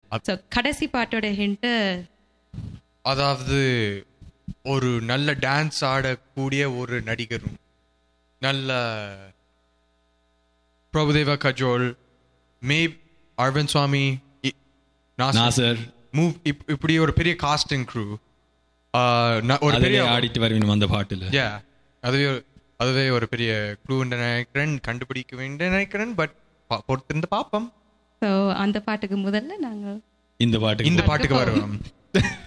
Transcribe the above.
So கடைசி பாட்டோட hint அதாவது ஒரு நல்ல டான்ஸ் ஆடக்கூடிய ஒரு நடிகரும் நல்ல பிரபுதேவா கஜோல் மே அரவிந்த் சுவாமி இ- நாசர். மூவ் இப்- இப்படி ஒரு பெரிய காஸ்டிங் க்ரூ ஒரு அதிலே பெரிய ஆடிட்டு வருவீங்க அந்த பாட்டுல Yeah, அதுவே ஒரு- அதுவே ஒரு பெரிய க்ளூ நினைக்கிறேன் கண்டுபிடிக்க வேண்டிய நினைக்கிறேன் பட் பொறுத்திருந்து பார்ப்போம் ஸோ அந்த பாட்டுக்கு முதல்ல நாங்கள் இந்த பாட்டுக்கு இந்த பாட்டுக்கு வருவோம்